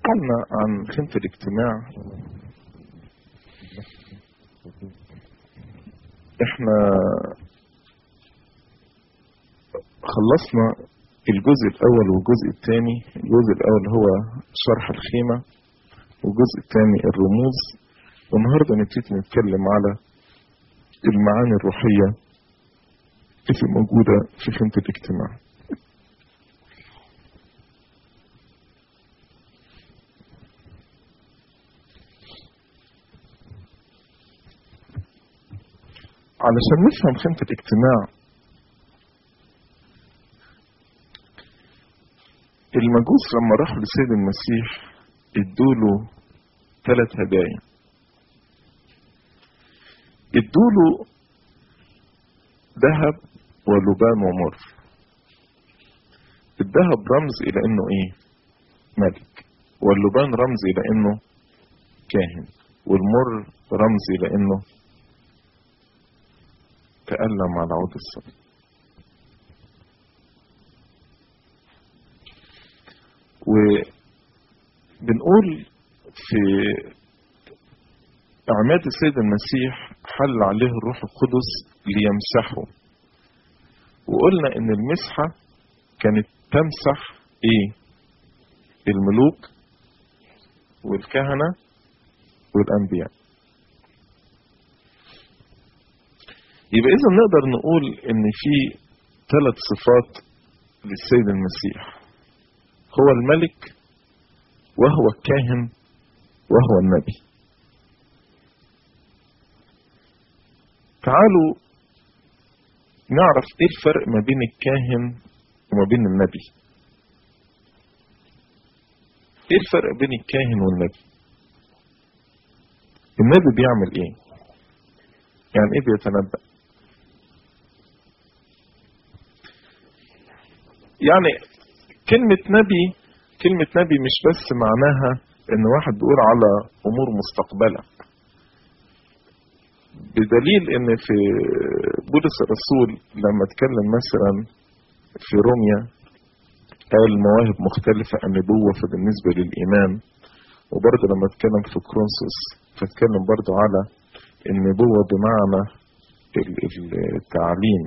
تكلمنا عن خيمة الاجتماع احنا خلصنا الجزء الاول والجزء الثاني الجزء الاول هو شرح الخيمة والجزء الثاني الرموز والنهارده نبتدي نتكلم على المعاني الروحية اللي موجودة في خيمة الاجتماع علشان نفهم خيمة الاجتماع المجوس لما راحوا لسيد المسيح ادوله ثلاث هدايا ادوله ذهب ولبان ومر الذهب رمز الى انه ايه ملك واللبان رمز الى انه كاهن والمر رمز الى انه تألم على عود الصليب وبنقول في أعماد السيد المسيح حل عليه الروح القدس ليمسحه وقلنا إن المسحة كانت تمسح إيه؟ الملوك والكهنة والأنبياء يبقى إذا نقدر نقول إن في ثلاث صفات للسيد المسيح هو الملك وهو الكاهن وهو النبي تعالوا نعرف ايه الفرق ما بين الكاهن وما بين النبي ايه الفرق بين الكاهن والنبي النبي بيعمل ايه يعني ايه بيتنبأ يعني كلمة نبي كلمة نبي مش بس معناها ان واحد بيقول على امور مستقبلة بدليل ان في بولس الرسول لما اتكلم مثلا في روميا قال مواهب مختلفة النبوة فبالنسبة للإيمان وبرضه لما اتكلم في كرونسوس فاتكلم برضه على النبوة بمعنى التعليم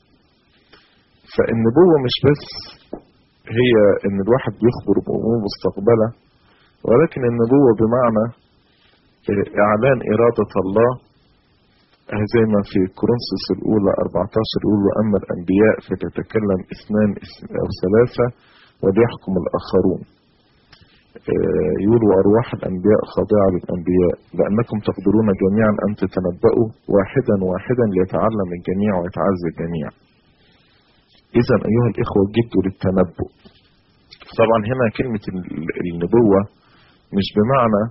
فالنبوة مش بس هي ان الواحد بيخبر بامور مستقبله ولكن النبوة بمعنى اعلان ارادة الله زي ما في كورنثوس الاولى 14 يقول واما الانبياء فتتكلم اثنان او ثلاثة وليحكم الاخرون يقول وارواح الانبياء خاضعة للانبياء لانكم تقدرون جميعا ان تتنبأوا واحدا واحدا ليتعلم الجميع ويتعزى الجميع إذا أيها الإخوة جدوا للتنبؤ طبعا هنا كلمة النبوة مش بمعنى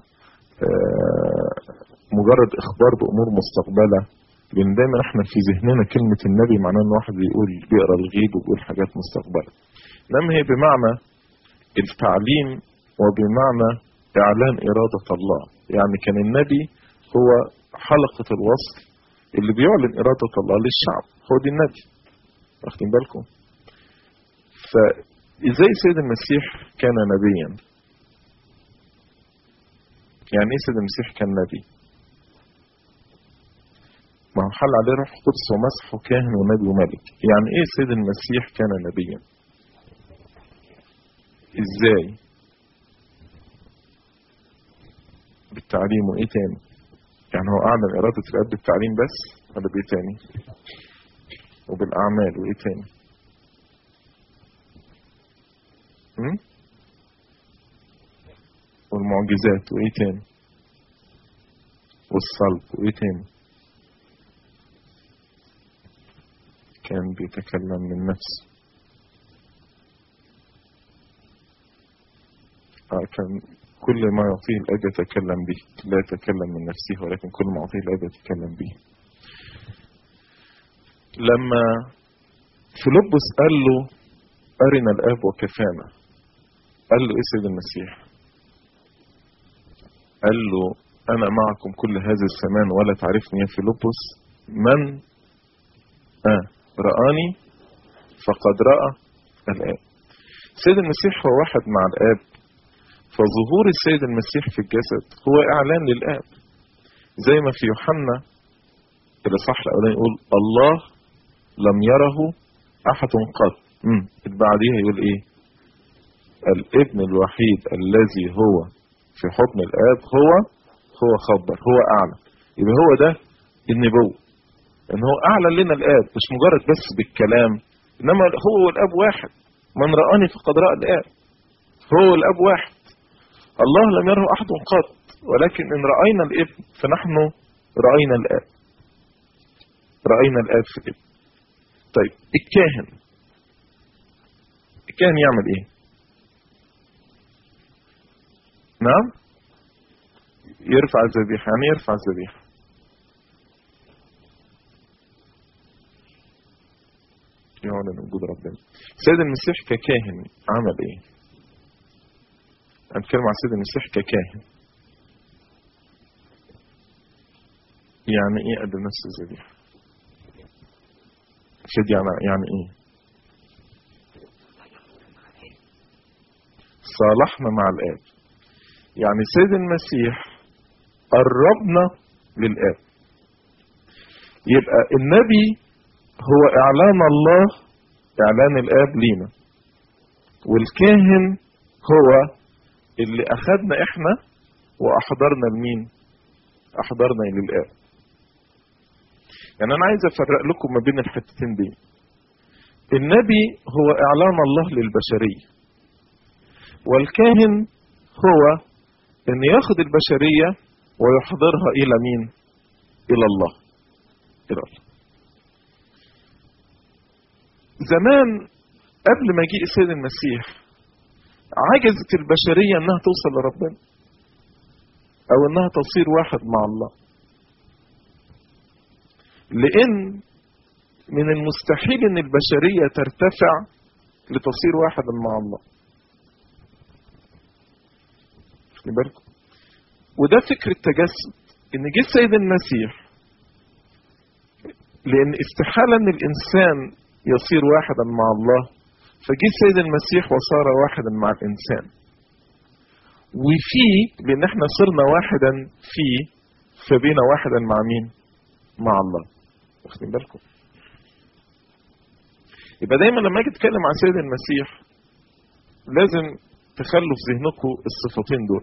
مجرد إخبار بأمور مستقبلة لأن دايما احنا في ذهننا كلمة النبي معناه إن واحد بيقول بيقرا الغيب وبيقول حاجات مستقبلة إنما هي بمعنى التعليم وبمعنى إعلان إرادة الله يعني كان النبي هو حلقة الوصل اللي بيعلن إرادة الله للشعب هو دي النبي واخدين بالكم فازاي سيد المسيح كان نبيا يعني ايه سيد المسيح كان نبي ما هو حل عليه روح القدس ومسحه كاهن ونبي وملك يعني ايه سيد المسيح كان نبيا ازاي بالتعليم وايه تاني يعني هو اعلن ارادة الاب بالتعليم بس ولا بايه تاني وبالأعمال وإيه تاني م? والمعجزات وإيه تاني والصلب وإيه تاني كان بيتكلم من نفسه آه كان كل ما يعطيه الأب يتكلم به لا يتكلم من نفسه ولكن كل ما يعطيه الأب يتكلم به لما فيلبس قال له أرنا الآب وكفانا قال له إيه سيد المسيح قال له أنا معكم كل هذا الزمان ولا تعرفني يا فيلبس من آه رآني فقد رأى الآب سيد المسيح هو واحد مع الآب فظهور السيد المسيح في الجسد هو اعلان للاب زي ما في يوحنا الاصحاح الاولاني يقول الله لم يره احد قط امم بعديها يقول ايه الابن الوحيد الذي هو في حضن الاب هو هو خبر هو اعلن يبقى هو ده النبوة ان هو اعلن لنا الاب مش مجرد بس بالكلام انما هو والاب واحد من رآني فقد رأى الاب هو الاب واحد الله لم يره احد قط ولكن ان رأينا الابن فنحن رأينا الاب رأينا الاب في الابن طيب الكاهن الكاهن يعمل ايه نعم يرفع الذبيحة يعني يرفع الذبيحة يعلن وجود ربنا سيد المسيح ككاهن عمل ايه هنتكلم عن سيد المسيح ككاهن يعني ايه قدم نفس الذبيحة فدي يعني, يعني ايه صالحنا مع الاب يعني سيد المسيح قربنا للاب يبقى النبي هو اعلان الله اعلان الاب لينا والكاهن هو اللي اخدنا احنا واحضرنا لمين احضرنا للاب يعني انا عايز افرق لكم ما بين الحتتين دي النبي هو اعلان الله للبشريه والكاهن هو ان ياخد البشريه ويحضرها الى مين الى الله الى الله زمان قبل ما يجي السيد المسيح عجزت البشريه انها توصل لربنا او انها تصير واحد مع الله لان من المستحيل ان البشريه ترتفع لتصير واحدا مع الله خلي بالكم وده فكر التجسد ان جه السيد المسيح لان استحاله ان الانسان يصير واحدا مع الله فجه السيد المسيح وصار واحدا مع الانسان وفي لان احنا صرنا واحدا فيه فبينا واحدا مع مين مع الله واخدين بالكم يبقى دايما لما اجي اتكلم عن سيد المسيح لازم تخلوا في ذهنكم الصفتين دول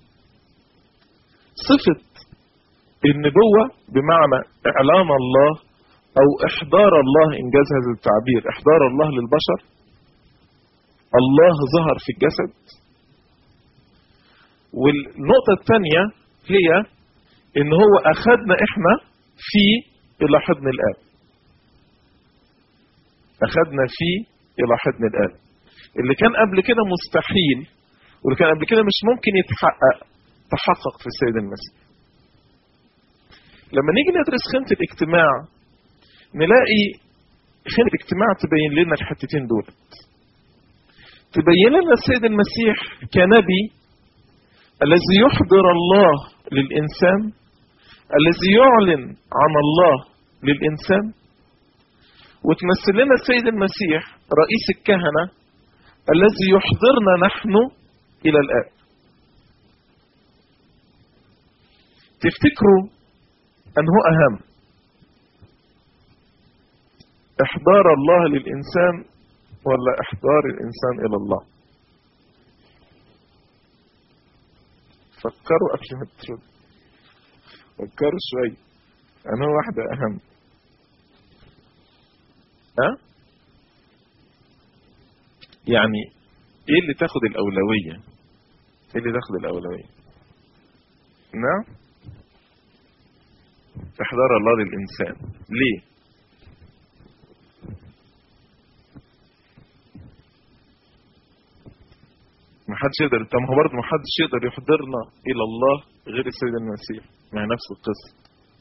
صفة النبوة بمعنى إعلان الله أو إحضار الله إنجاز هذا التعبير إحضار الله للبشر الله ظهر في الجسد والنقطة الثانية هي إن هو أخذنا إحنا في إلى حضن الآب أخذنا فيه إلى حضن الآب اللي كان قبل كده مستحيل واللي كان قبل كده مش ممكن يتحقق تحقق في السيد المسيح لما نيجي ندرس خيمة الاجتماع نلاقي خيمة الاجتماع تبين لنا الحتتين دول تبين لنا السيد المسيح كنبي الذي يحضر الله للإنسان الذي يعلن عن الله للإنسان وتمثل لنا السيد المسيح رئيس الكهنة الذي يحضرنا نحن إلى الآب تفتكروا أنه أهم إحضار الله للإنسان ولا إحضار الإنسان إلى الله فكروا قبل ما ترد فكروا شوي أنا واحدة أهم ها يعني ايه اللي تاخد الاولويه ايه اللي تاخد الاولويه نعم احضار الله للانسان ليه ما حدش يقدر طب ما هو برضه ما حدش يقدر يحضرنا الى الله غير السيد المسيح ما هي نفس القصه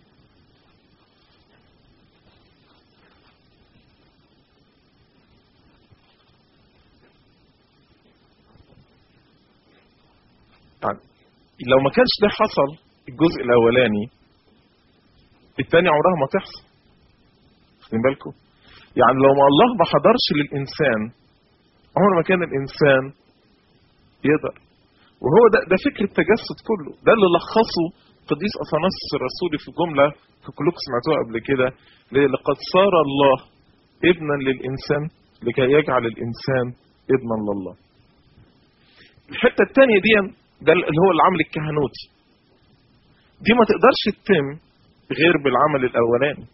لو ما كانش ده حصل الجزء الاولاني الثاني عمرها ما تحصل واخدين بالكم يعني لو ما الله ما حضرش للانسان عمر ما كان الانسان يقدر وهو ده ده فكر التجسد كله ده اللي لخصه قديس اثناسيوس الرسولي في جمله في كلكم سمعتوها قبل كده لقد صار الله ابنا للانسان لكي يجعل الانسان ابنا لله الحته الثانيه دي ده اللي هو العمل الكهنوتي دي ما تقدرش تتم غير بالعمل الاولاني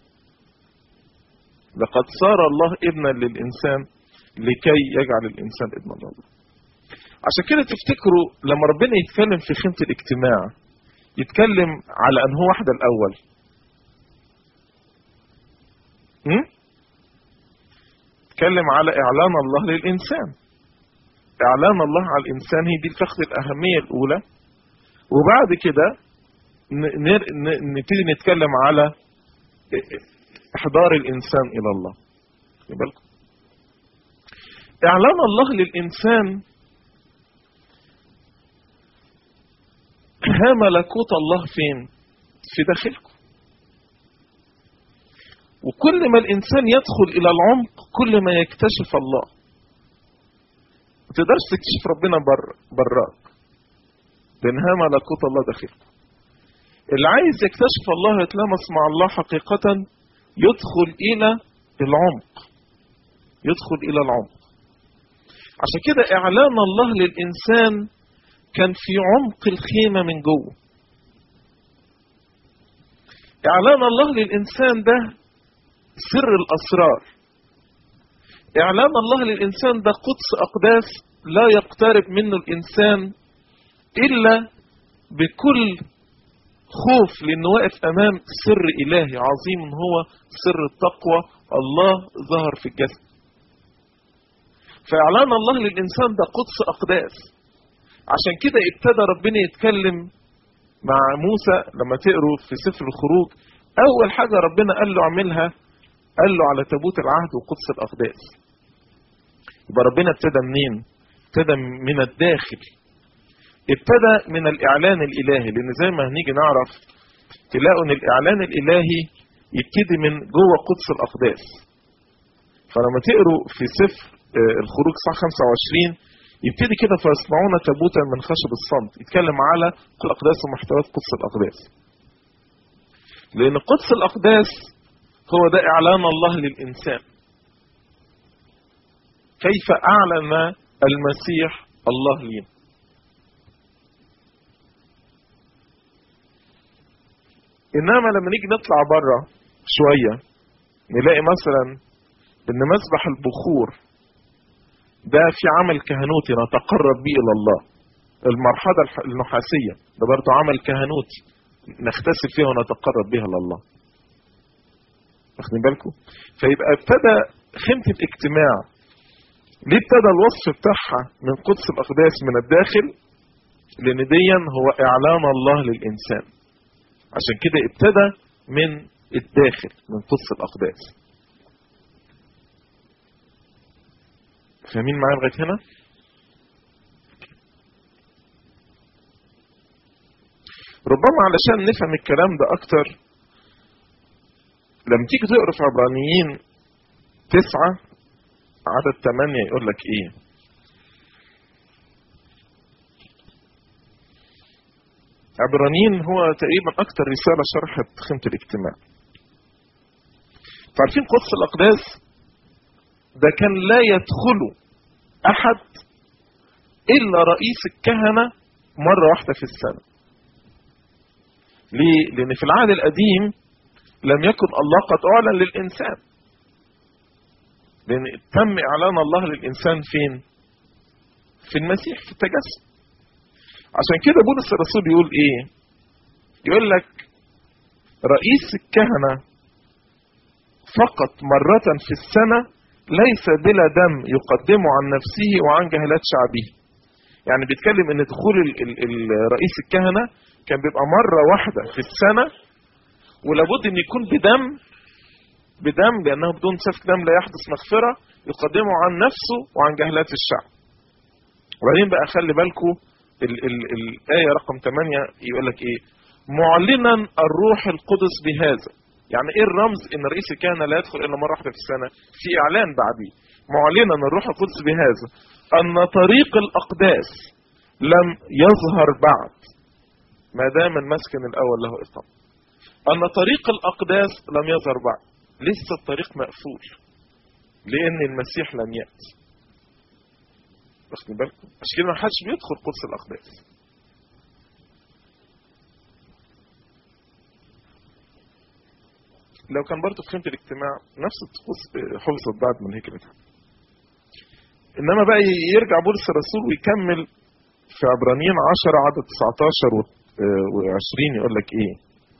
لقد صار الله ابنا للانسان لكي يجعل الانسان ابنا لله عشان كده تفتكروا لما ربنا يتكلم في خيمه الاجتماع يتكلم على ان هو واحده الاول م? يتكلم على اعلان الله للانسان اعلان الله على الانسان هي دي الفخذ الاهميه الاولى وبعد كده نبتدي نتكلم على احضار الانسان الى الله بالكم اعلان الله للانسان ها ملكوت الله فين في داخلكم وكل ما الانسان يدخل الى العمق كل ما يكتشف الله ما تقدرش تكتشف ربنا بر براك لان ها ملكوت الله داخلكم اللي عايز يكتشف الله يتلامس مع الله حقيقة يدخل إلى العمق يدخل إلى العمق عشان كده إعلان الله للإنسان كان في عمق الخيمة من جوه إعلان الله للإنسان ده سر الأسرار إعلان الله للإنسان ده قدس أقداس لا يقترب منه الإنسان إلا بكل خوف لأنه واقف أمام سر إلهي عظيم هو سر التقوى الله ظهر في الجسد فإعلان الله للإنسان ده قدس أقداس عشان كده ابتدى ربنا يتكلم مع موسى لما تقروا في سفر الخروج أول حاجة ربنا قال له اعملها قال له على تابوت العهد وقدس الأقداس يبقى ربنا ابتدى منين؟ ابتدى من الداخل ابتدى من الإعلان الإلهي لأن زي ما هنيجي نعرف تلاقوا أن الإعلان الإلهي يبتدي من جوه قدس الأقداس فلما تقروا في سفر الخروج صح 25 يبتدي كده فيصنعون تابوتا من خشب الصمت يتكلم على الأقداس ومحتويات قدس الأقداس لأن قدس الأقداس هو ده إعلان الله للإنسان كيف أعلن المسيح الله لينا انما لما نيجي نطلع بره شويه نلاقي مثلا ان مسبح البخور ده في عمل كهنوتي نتقرب به الى الله المرحله النحاسيه ده برضه عمل كهنوتي نغتسل فيها ونتقرب بها لله واخدين بالكم فيبقى ابتدى خيمه الاجتماع ليه ابتدى الوصف بتاعها من قدس الاقداس من الداخل لان ديا هو اعلان الله للانسان عشان كده ابتدى من الداخل من قدس الأقداس فاهمين معايا لغايه هنا؟ ربما علشان نفهم الكلام ده أكتر لما تيجي تقرا في عبرانيين تسعة عدد ثمانية يقول لك إيه؟ عبرانيين هو تقريبا أكتر رسالة شرحت خيمة الاجتماع. عارفين قدس الأقداس ده كان لا يدخله أحد إلا رئيس الكهنة مرة واحدة في السنة. ليه؟ لأن في العهد القديم لم يكن الله قد أعلن للإنسان. لأن تم إعلان الله للإنسان فين؟ في المسيح في التجسد. عشان كده بولس الرسول يقول ايه يقول لك رئيس الكهنة فقط مرة في السنة ليس بلا دم يقدمه عن نفسه وعن جهلات شعبه يعني بيتكلم ان دخول ال ال ال رئيس الكهنة كان بيبقى مرة واحدة في السنة ولابد ان يكون بدم بدم لانه بدون سفك دم لا يحدث مغفرة يقدمه عن نفسه وعن جهلات الشعب وبعدين بقى خلي بالكم ال ال الآية رقم 8 يقول لك إيه؟ معلنا الروح القدس بهذا. يعني إيه الرمز إن رئيس الكهنة لا يدخل إلا مرة واحدة في السنة؟ في إعلان بعديه. معلنا الروح القدس بهذا أن طريق الأقداس لم يظهر بعد ما دام المسكن الاول له اقامه ان طريق الاقداس لم يظهر بعد لسه الطريق مقفول لان المسيح لم ياتي واخدين بالكم عشان كده ما حدش بيدخل قدس الاقداس لو كان برضه في خيمه الاجتماع نفس الطقوس حفظت بعد من هيكل انما بقى يرجع بولس الرسول ويكمل في عبرانيين 10 عدد 19 و20 يقول لك ايه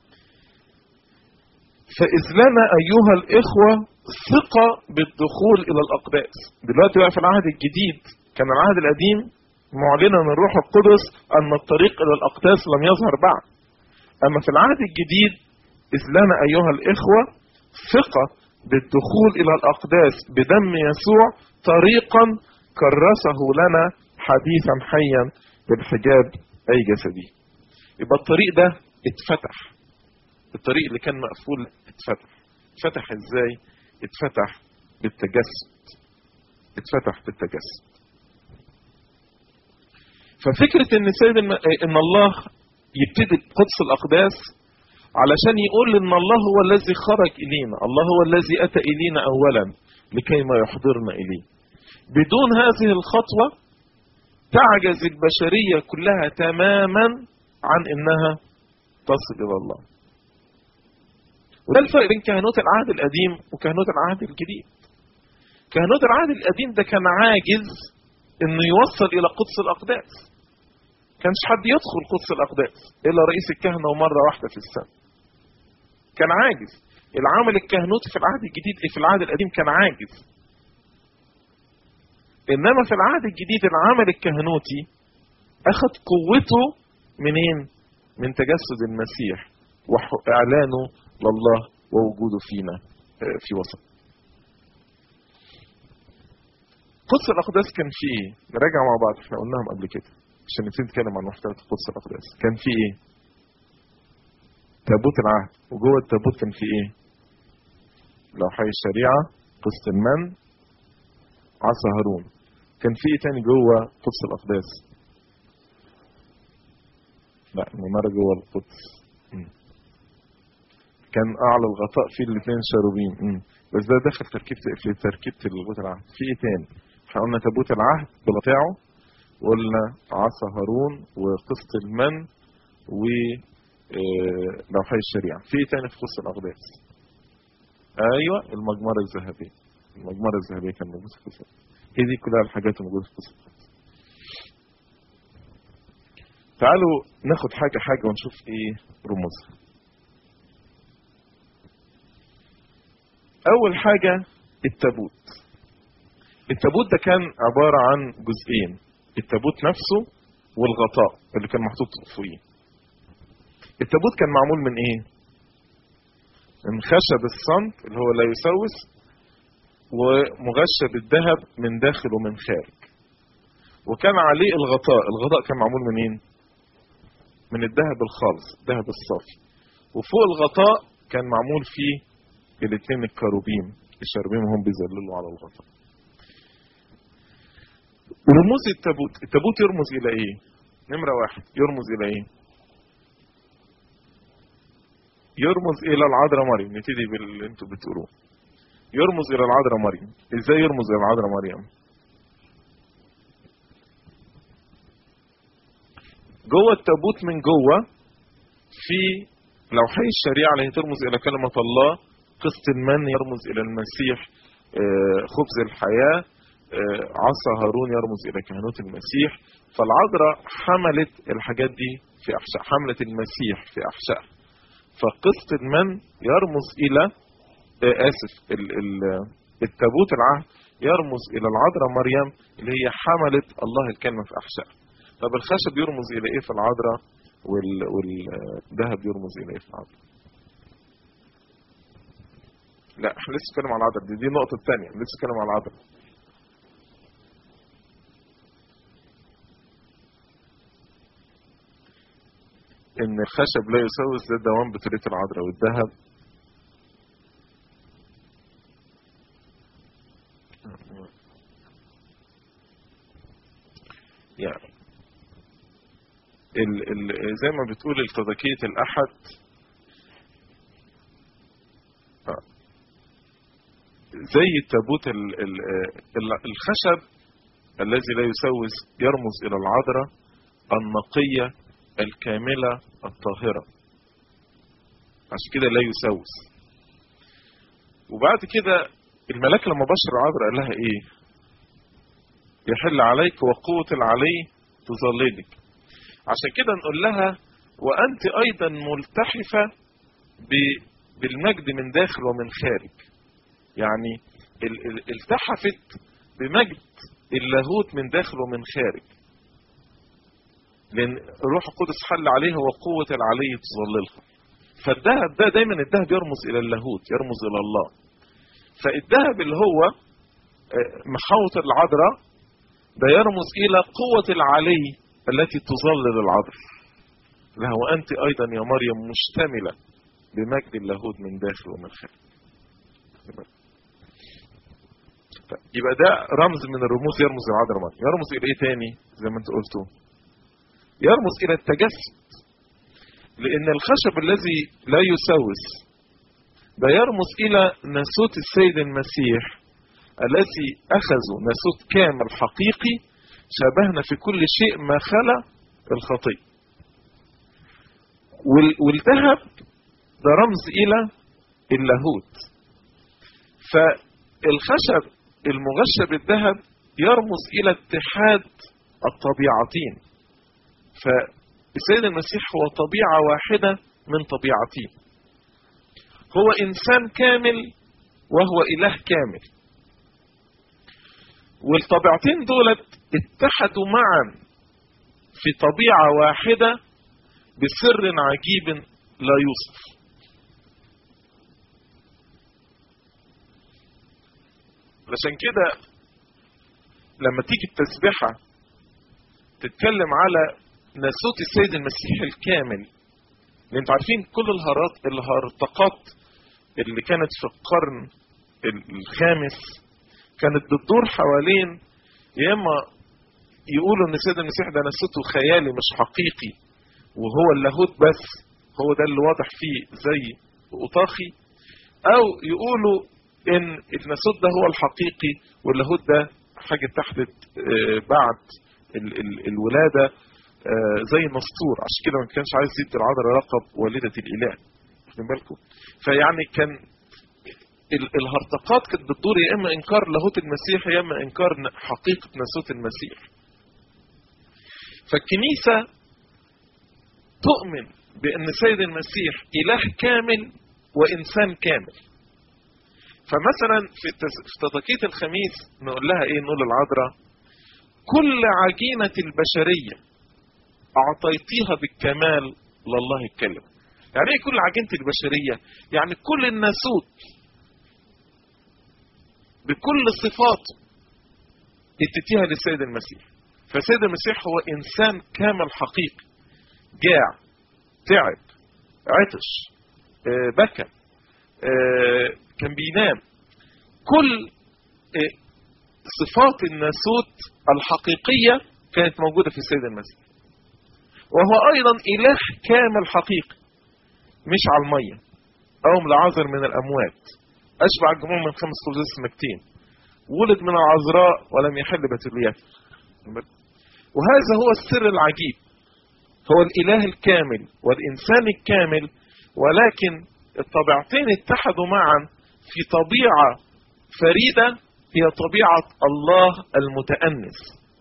فإذ لنا أيها الإخوة ثقة بالدخول إلى الأقداس دلوقتي بقى في العهد الجديد كان العهد القديم معلنا من الروح القدس أن الطريق إلى الأقداس لم يظهر بعد أما في العهد الجديد إذ لنا أيها الإخوة ثقة بالدخول إلى الأقداس بدم يسوع طريقا كرسه لنا حديثا حيا بالحجاب أي جسدي يبقى الطريق ده اتفتح الطريق اللي كان مقفول اتفتح اتفتح ازاي اتفتح بالتجسد اتفتح بالتجسد ففكرة ان سيد الم... ان الله يبتدي بقدس الاقداس علشان يقول ان الله هو الذي خرج الينا الله هو الذي اتى الينا اولا لكي ما يحضرنا اليه بدون هذه الخطوة تعجز البشرية كلها تماما عن انها تصل الى الله وده الفرق بين كهنوت العهد القديم وكهنوت العهد الجديد كهنوت العهد القديم ده كان عاجز انه يوصل الى قدس الاقداس كانش حد يدخل قدس الاقداس الا رئيس الكهنه ومره واحده في السنه كان عاجز العمل الكهنوتي في العهد الجديد في العهد القديم كان عاجز انما في العهد الجديد العمل الكهنوتي اخذ قوته منين من تجسد المسيح واعلانه لله ووجوده فينا في وسط قدس الاقداس كان فيه ايه نراجع مع بعض احنا قلناهم قبل كده عشان نبتدي نتكلم عن محتوى قدس الاقداس كان فيه ايه تابوت العهد وجوه التابوت كان فيه ايه لوحي الشريعه قسط المن عصا هارون كان في ايه تاني جوه قدس الاقداس لا المنارة جوه القدس م. كان اعلى الغطاء فيه الاثنين شاروبين م. بس ده داخل تركيبة في تركيبة تابوت العهد في ايه تاني احنا قلنا تابوت العهد بلطاعه وقلنا عصا هارون وقسط المن و لوحي الشريعة في ايه تاني في قدس الاقداس ايوه المجمرة الذهبية المجمرة الذهبية كان موجود في قدس هي دي كلها الحاجات الموجودة في قدس تعالوا ناخد حاجة حاجة ونشوف ايه رموزها اول حاجة التابوت التابوت ده كان عبارة عن جزئين التابوت نفسه والغطاء اللي كان محطوط فوقيه التابوت كان معمول من ايه من خشب الصمت اللي هو لا يسوس ومغشى بالذهب من داخل ومن خارج وكان عليه الغطاء الغطاء كان معمول منين من الذهب الخالص الذهب الصافي وفوق الغطاء كان معمول فيه الاثنين الكروبيم الشربيم هم بيذللوا على الغطاء رموز التابوت التابوت يرمز الى ايه نمرة واحد يرمز الى ايه يرمز الى العذراء مريم نبتدي باللي انتوا بتقولوه يرمز الى العذراء مريم ازاي يرمز الى العذراء مريم جوه التابوت من جوه في لوحي الشريعه اللي ترمز الى كلمه الله قسط المن يرمز الى المسيح خبز الحياه عصا هارون يرمز الى كهنوت المسيح فالعذراء حملت الحاجات دي في احشاء حملت المسيح في احشاء فقسط المن يرمز الى اسف ال ال التابوت العهد يرمز الى العذراء مريم اللي هي حملت الله الكلمه في احشاء طب الخشب يرمز الى ايه في العذراء والذهب يرمز الى ايه في العذراء لا احنا لسه بنتكلم على العذراء دي, دي النقطه الثانيه لسه بنتكلم على العذراء ان الخشب لا يسوس ده دوام بطريقه العذراء والذهب يعني ال ال زي ما بتقول التضكية الأحد آه. زي التابوت ال ال ال الخشب الذي لا يسوس يرمز إلى العذراء النقية الكاملة الطاهرة عشان كده لا يسوس وبعد كده الملاك لما بشر العذراء قال لها ايه يحل عليك وقوة العلي تظللك عشان كده نقول لها وانت ايضا ملتحفة بالمجد من داخل ومن خارج يعني التحفت بمجد اللاهوت من داخل ومن خارج لان الروح القدس حل عليها وقوة العلي تظللها فالذهب ده دايما الذهب يرمز الى اللاهوت يرمز الى الله فالذهب اللي هو محوط العذراء ده يرمز الى قوة العلي التي تظلل العذراء لها وانت ايضا يا مريم مشتملة بمجد اللاهوت من داخل ومن خارج يبقى ده رمز من الرموز يرمز العذراء مريم يرمز الى ايه تاني زي ما انت قلتوا يرمز الى التجسد لان الخشب الذي لا يسوس ده يرمز الى ناسوت السيد المسيح الذي اخذوا ناسوت كامل حقيقي شبهنا في كل شيء ما خلا الخطية والذهب ده رمز الى اللاهوت فالخشب المغشى بالذهب يرمز الى اتحاد الطبيعتين فالسيد المسيح هو طبيعة واحدة من طبيعتين هو انسان كامل وهو اله كامل والطبيعتين دولت اتحدوا معا في طبيعة واحدة بسر عجيب لا يوصف علشان كده لما تيجي التسبيحة تتكلم على ناسوت السيد المسيح الكامل لان انتوا عارفين كل الهارات الهرطقات اللي كانت في القرن الخامس كانت بتدور حوالين يا اما يقولوا ان السيد المسيح ده ناسوته خيالي مش حقيقي وهو اللاهوت بس هو ده اللي واضح فيه زي اوطاخي او يقولوا ان الناسوت ده هو الحقيقي واللاهوت ده حاجه تحدث بعد الولاده زي نسطور عشان كده ما كانش عايز يدي العذراء لقب والده الاله واخدين بالكم فيعني كان الهرطقات كانت بتدور يا اما انكار لاهوت المسيح يا اما انكار حقيقه ناسوت المسيح فالكنيسه تؤمن بان السيد المسيح اله كامل وانسان كامل فمثلا في تضكية الخميس نقول لها ايه نقول العذراء كل عجينة البشرية اعطيتيها بالكمال لله الكلمة يعني ايه كل عجينة البشرية يعني كل الناسوت بكل صفاته اديتيها للسيد المسيح فالسيد المسيح هو انسان كامل حقيقي جاع تعب عطش اه بكى اه كان بينام كل اه صفات الناسوت الحقيقية كانت موجودة في السيد المسيح وهو ايضا اله كامل حقيقي مش على المية او لعذر من الاموات اشبع الجموع من خمس خبزات سمكتين ولد من العذراء ولم يحل بتوليات وهذا هو السر العجيب هو الاله الكامل والانسان الكامل ولكن الطبيعتين اتحدوا معا في طبيعة فريدة هي طبيعة الله المتأنس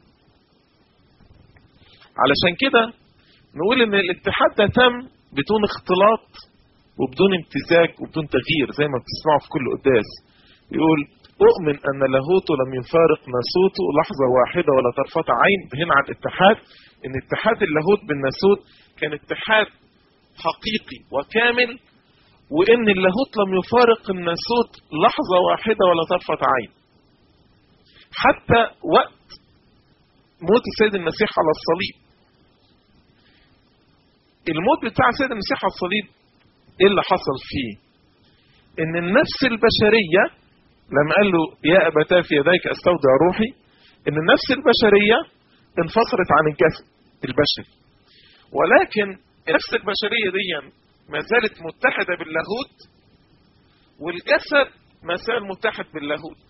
علشان كده نقول ان الاتحاد ده تم بدون اختلاط وبدون امتزاج وبدون تغيير زي ما بتسمعوا في كل قداس يقول اؤمن ان لاهوته لم يفارق ناسوته لحظة واحدة ولا طرفة عين هنا عن الاتحاد ان اتحاد اللاهوت بالناسوت كان اتحاد حقيقي وكامل وان اللاهوت لم يفارق الناسوت لحظة واحدة ولا طرفة عين حتى وقت موت السيد المسيح على الصليب الموت بتاع السيد المسيح على الصليب ايه اللي حصل فيه ان النفس البشرية لما قال له يا ابتاه في يديك استودع روحي ان النفس البشرية انفصلت عن الجسد البشري ولكن نفس البشرية دي ما زالت متحدة باللاهوت والجسد ما زال متحد باللاهوت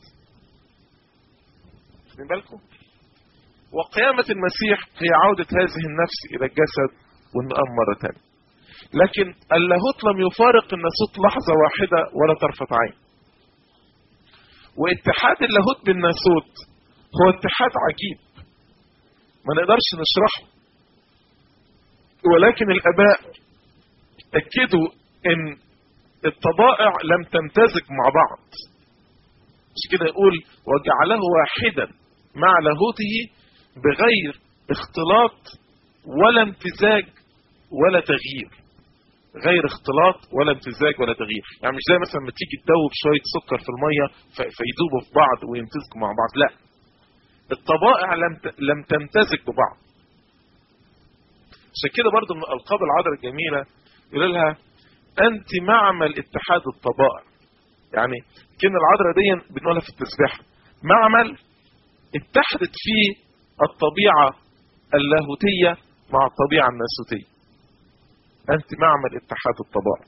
خدين بالكم وقيامة المسيح هي عودة هذه النفس إلى الجسد والنقام مرة ثانية لكن اللاهوت لم يفارق الناسوت لحظة واحدة ولا طرفة عين واتحاد اللاهوت بالناسوت هو اتحاد عجيب ما نقدرش نشرحه ولكن الاباء اكدوا ان الطبائع لم تمتزج مع بعض مش كده يقول وجعله واحدا مع لاهوته بغير اختلاط ولا امتزاج ولا تغيير غير اختلاط ولا امتزاج ولا تغيير يعني مش زي مثلا لما تيجي تدوب شويه سكر في الميه فيدوبوا في بعض ويمتزجوا مع بعض لا الطبائع لم لم تمتزج ببعض عشان كده برضه من الالقاب العذراء الجميله يقول لها انت معمل اتحاد الطبائع يعني كلمه العذراء دي بنقولها في التسبيحه معمل اتحدت فيه الطبيعه اللاهوتيه مع الطبيعه الناسوتيه انت معمل اتحاد الطبائع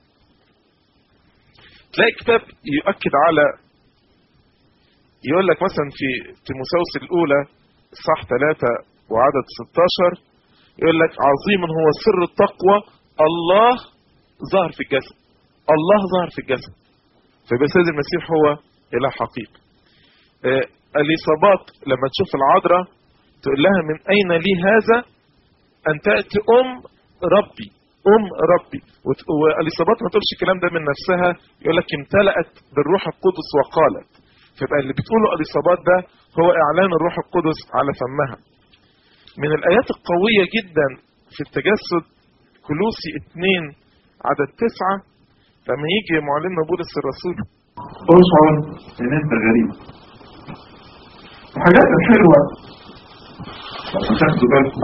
تلاقي كتاب يؤكد على يقول لك مثلا في تيموساوس الاولى صح 3 وعدد 16 يقول لك عظيم هو سر التقوى الله ظهر في الجسد الله ظهر في الجسد فيبقى سيد المسيح هو اله حقيقي آه اليصابات لما تشوف العذراء تقول لها من اين لي هذا ان تاتي ام ربي ام ربي واليصابات ما تقولش الكلام ده من نفسها يقول لك امتلأت بالروح القدس وقالت فيبقى اللي بتقوله اليصابات ده هو اعلان الروح القدس على فمها من الايات القوية جدا في التجسد كلوسي اتنين عدد تسعة لما يجي معلمنا بولس الرسول اشعر ان انت غريب الحاجات الحلوة عشان تاخدوا بالكم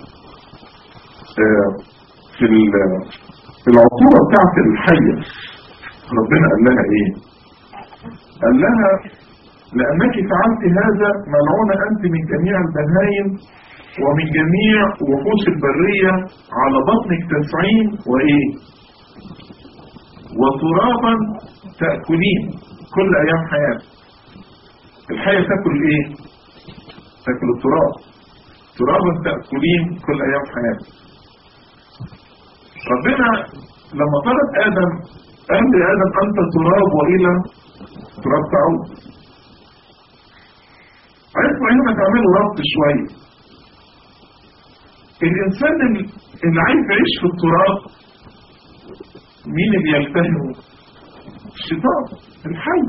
في في العقوبة بتاعت الحية ربنا قال لها ايه قال لها لأنك فعلت هذا ملعونة أنت من جميع البهايم ومن جميع وحوش البرية على بطنك تسعين وإيه وترابا تأكلين كل أيام حياتك الحية تأكل إيه تأكل التراب ترابا تأكلين كل أيام حياتك ربنا لما طلب آدم قال لآدم أنت تراب وإلى تراب تعود عرفوا هنا تعملوا ربط شوية الإنسان اللي عايز يعيش في التراب مين اللي يلتهمه الشيطان الحي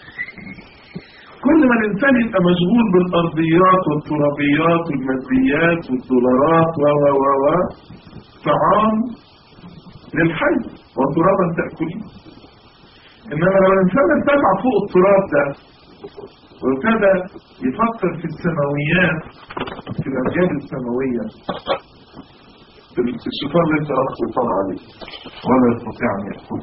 كل ما الإنسان يبقى مشغول بالأرضيات والترابيات والماديات والدولارات و و و و طعام للحي وترابا تأكلين إنما لو الإنسان ارتفع فوق التراب ده وابتدى يفكر في السماويات في الأمجاد السماوية الشيطان ليس له سلطان عليه ولا يستطيع أن يأكل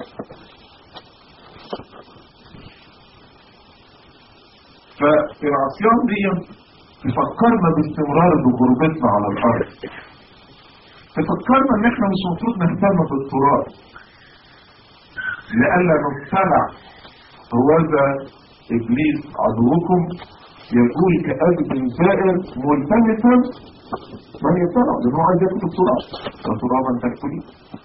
فالعصيان دي تفكرنا باستمرار بغربتنا على الأرض تفكرنا ان احنا مش المفروض نهتم بالتراب لألا نبتلع هوذا إبليس عدوكم يقول كأجد زائر ملتمسا من يتبع لأنه عايز ياكل التراب وترابا تأكلي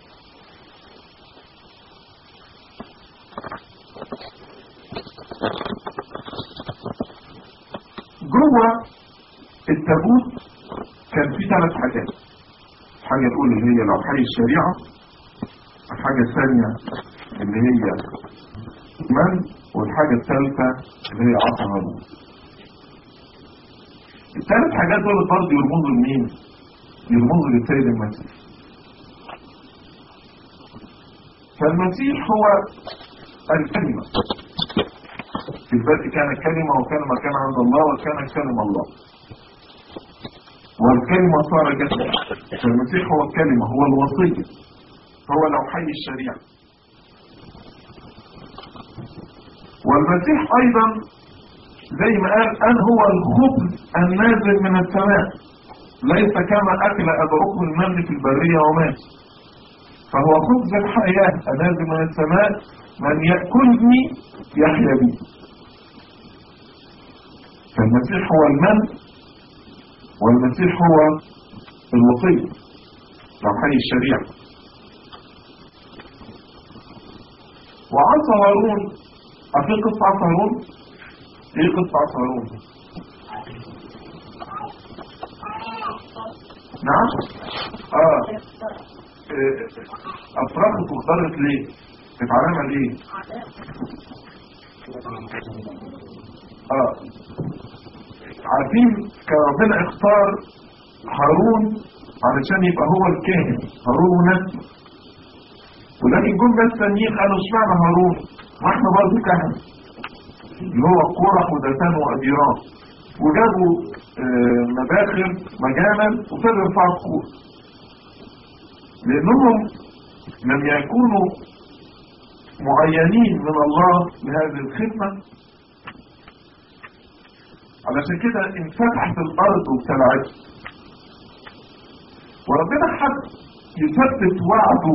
جوه التابوت كان في ثلاث حاجات الحاجة الأولى اللي هي لوحي الشريعة الحاجة الثانية اللي هي من والحاجة الثالثة اللي هي عصا هارون الثلاث حاجات دول برضه يرمزوا لمين؟ يرمزوا للسيد المسيح فالمسيح هو الكلمة في البدء كان كلمة وكلمة كان عند الله وكان كلمة الله والكلمة صار جسد فالمسيح هو الكلمة هو الوصية هو لوحي الشريعة والمسيح أيضا زي ما قال أن هو الخبز النازل من السماء ليس كما أكل أبوكم المن في البرية ومات فهو خبز الحياة النازل من السماء من يأكلني يحيا بي فالمسيح هو المن والمسيح هو الوصية لو حي الشريعة وعصى هارون أفي قصة عصى هارون ايه قصة عصى هارون نعم اه إيه، افرخت وضرت ليه بتتعلمها ليه اه عارفين كان ربنا اختار هارون علشان يبقى هو الكاهن هارون ونسله ولكن جم ناس تانيين قالوا اشمعنى هارون ما احنا برضه كهنة اللي هو قرح ودتان وأديران وجابوا آه، مباخر مجانا وفضلوا يرفعوا الخور لأنهم لم يكونوا معينين من الله لهذه الخدمة علشان كده انفتحت الأرض وابتلعت وربنا حب يثبت وعده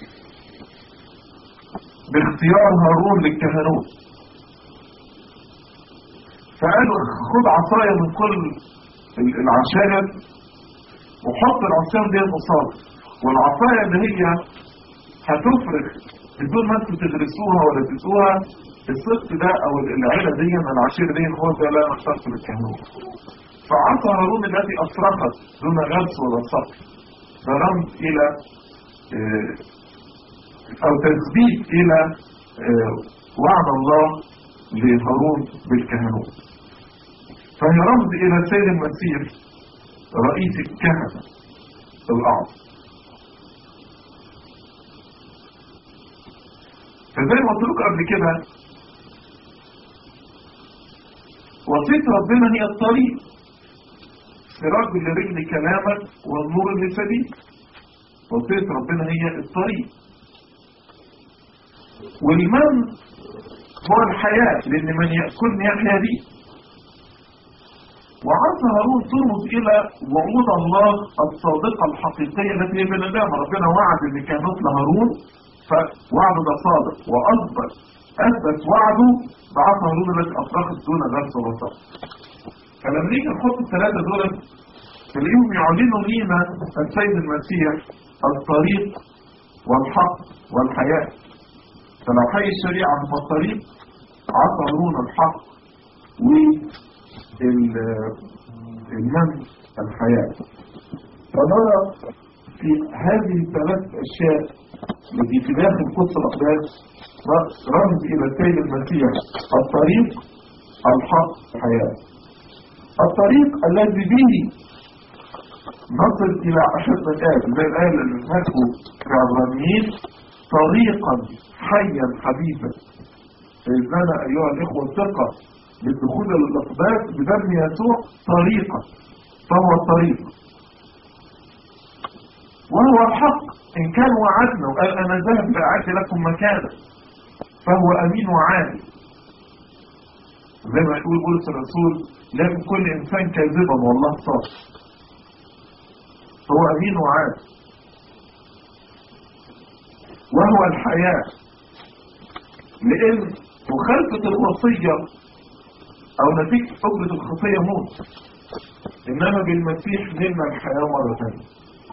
باختيار هارون للكهنوت فقالوا خد عصاية من كل ال- العشائر وحط العصاية دي قصاد والعصاية اللي هي هتفرق بدون ما انتوا تدرسوها ولا تدرسوها الصفت ده او العيلة دي من العشيرة دي هو ده لا نختص بالكهنوت فعصا هارون التي أفرقت دون غرس ولا صقر ده رمز إلى آه، أو تثبيت إلى آه، وعد الله لهارون بالكهنوت فهي رمز إلى سيد المسيح رئيس الكهنة الأعظم فزي ما قلت لكم قبل كده وصية ربنا هي الطريق سراج لرجل كلامك والنور لسبيل وصية ربنا هي الطريق والمن هو الحياة لأن من يأكلني يحيا بي وعصى هارون ترمز إلى وعود الله الصادقة الحقيقية التي هي من الله ربنا وعد إن كان مثل هارون فوعده ده صادق وأثبت أثبت وعده بعصى هارون التي أفرخت دون غرس وسط فلما نيجي نحط الثلاثة دول تلاقيهم يعلنوا لينا السيد المسيح الطريق والحق والحياة فلو حي الشريعة هو الطريق عصى هارون الحق والمن الحياة فنرى في هذه الثلاث أشياء التي في داخل قدس الأقداس رمز إلى السيد المسيح الطريق الحق الحياة الطريق الذي به نصل إلى عشرة الآية زي الآية اللي نسمعته في عبرانيين طريقا حيا حبيبا فإذننا أيها الإخوة الثقة بالدخول للأقداس بدم يسوع طريقا فهو الطريق وهو الحق إن كان وعدنا وقال أنا ذهب لأعد لكم مكانا فهو أمين وعادل زي ما يقول بولس الرسول لم كل إنسان كاذبا والله صادق هو أمين وعادل وهو الحياة لأن مخالفة الوصية أو نتيجة حجة الخطية موت إنما بالمسيح نلنا الحياة مرة ثانية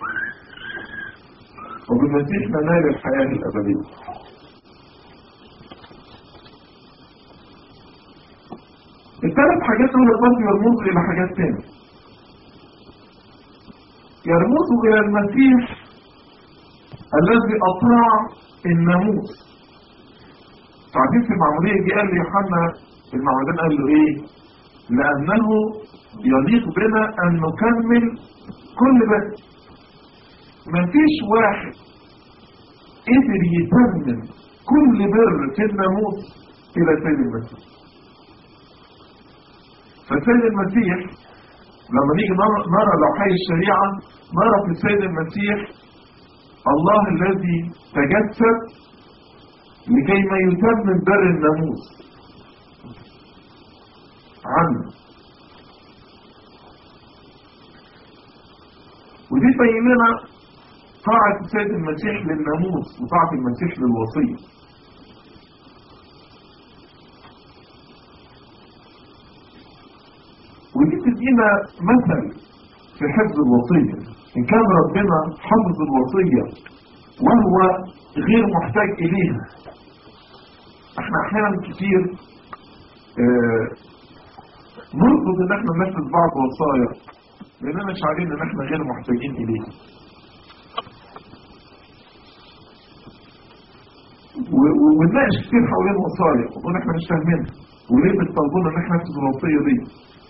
وبالمسيح ننال الحياة الأبدية الثلاث حاجات دول برضه يرمزوا إلى حاجات تانية يرمزوا إلى المسيح الذي أطاع الناموس تعرفين في المعمودية دي قال لي يوحنا المعمودين قال له إيه لأنه يليق بنا أن نكمل كل بس مفيش واحد قدر يتمم كل بر في الناموس إلى سيد المسيح فسيد المسيح لما نيجي نرى لو حي الشريعة نرى في السيد المسيح الله الذي تجسد لكي ما يتمم بر الناموس عنه ودي تبين لنا طاعة السيد المسيح للناموس وطاعة المسيح للوصية ودي تدينا مثل في حفظ الوصية إن كان ربنا حفظ الوصية وهو غير محتاج إليها احنا احيانا كتير اه نرفض ان احنا ننفذ بعض وصايا لاننا شعرين ان احنا غير محتاجين اليها ونناقش كتير حوالين وصايا ونقول احنا مش فاهمينها وليه بتطلبونا ان احنا ننفذ الوصيه دي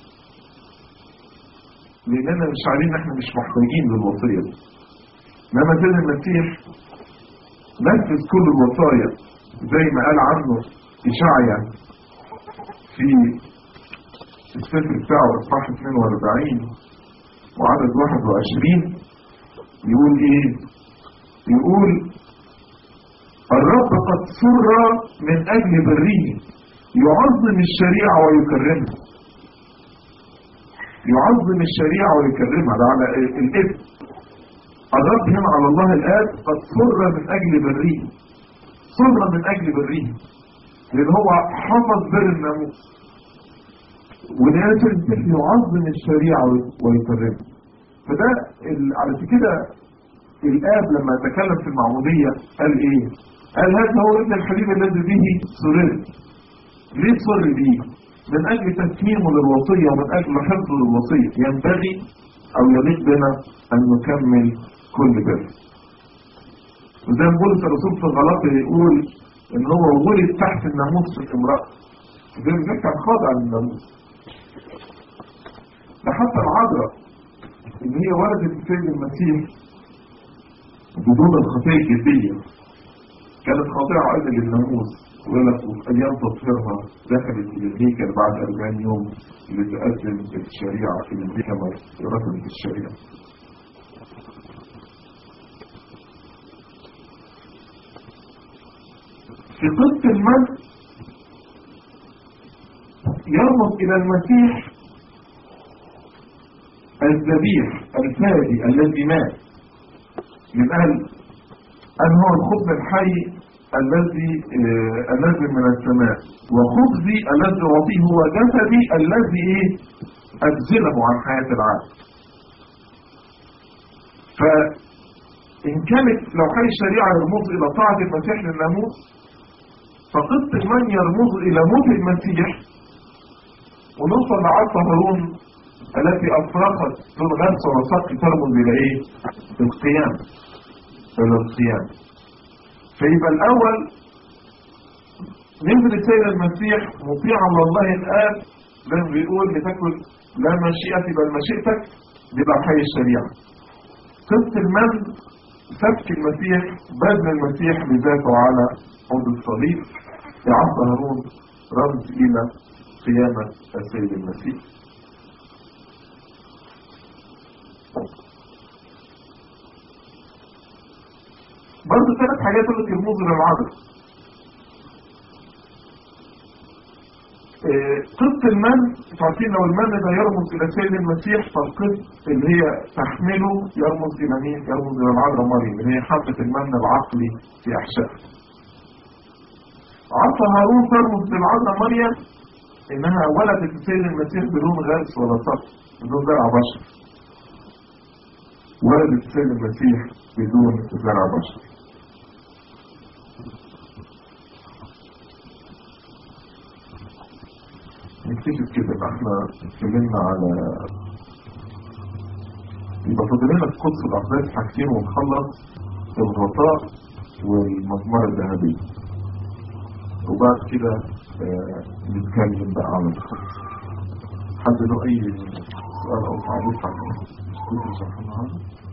لاننا مش عارفين ان احنا مش محتاجين للوصيه دي انما سيد المسيح نفذ كل الوصايا زي ما قال عنه اشعيا في السفر بتاعه اصحاح 42 وعدد 21 يقول ايه يقول الرب قد سر من اجل بره يعظم الشريعة ويكرمها يعظم الشريعة ويكرمها ده على الاسم الرب هنا على الله الآب قد سر من أجل بره سر من أجل بره لأن هو حفظ بر الناموس وناس يعظم الشريعة ويكرمها فده على كده الآب لما تكلم في المعمودية قال إيه؟ قال هذا هو ابن الحبيب الذي به سررت ليه سر به؟ من أجل تسليمه للوصية ومن أجل حفظه للوصية ينبغي أو يليق بنا أن نكمل كل بر وزي ما بولس الرسول في الغلط يقول إن هو ولد تحت الناموس في الامرأة زي ما كان خاضع للناموس ده حتى العذراء إن هي ولدت السيد المسيح بدون الخطية الجدية كانت خاطئة أيضا للناموس ولك أيام تطهيرها دخلت إلى الهيكل بعد 40 يوم لتقدم الشريعة إلى الهيكل كما رتبت الشريعة في قصة المن يرمز إلى المسيح الذبيح الفادي الذي مات من أهل أن هو الخبز الحي الذي آه الذي من السماء وخبزي الذي أعطيه هو جسدي الذي إيه أجزله عن حياة العالم فإن كانت لو حي الشريعة يرمز إلى طاعة المسيح للناموس فقصة من يرمز إلى موت المسيح ونوصل لعصا هارون التي أفرقت دون غرس وسق ترمز إلى إيه؟ القيام إلى القيام فيبقى الأول نزل السيد المسيح مطيعا لله الآب زي ما بيقول لتكن لا مشيئتي بل مشيئتك بيبقى حي الشريعة قصة المن سفك المسيح بذل المسيح بذاته على عود الصليب في عصا هارون رمز إلى قيامة السيد المسيح برضه ثلاث حاجات اللي ترمز للعدل قصة المن تعرفين لو المن ده يرمز إلى سيد المسيح فالقصة اللي هي تحمله يرمز إلى مين؟ يرمز إلى العذراء مريم اللي هي حبة المن العقلي في أحشائها. عصا هارون ترمز للعذراء مريم إنها ولدت السيد المسيح بدون غرس ولا صف بدون زرع بشر. ولدت السيد المسيح بدون زرع بشر. نكتشف كده يبقى احنا اتكلمنا على يبقى فاضل لنا في قدس الاحداث حاجتين ونخلص الغطاء والمزمار الذهبي وبعد كده اه نتكلم بقى على الخط حد له اي سؤال او تعليق عن كل شرح النهارده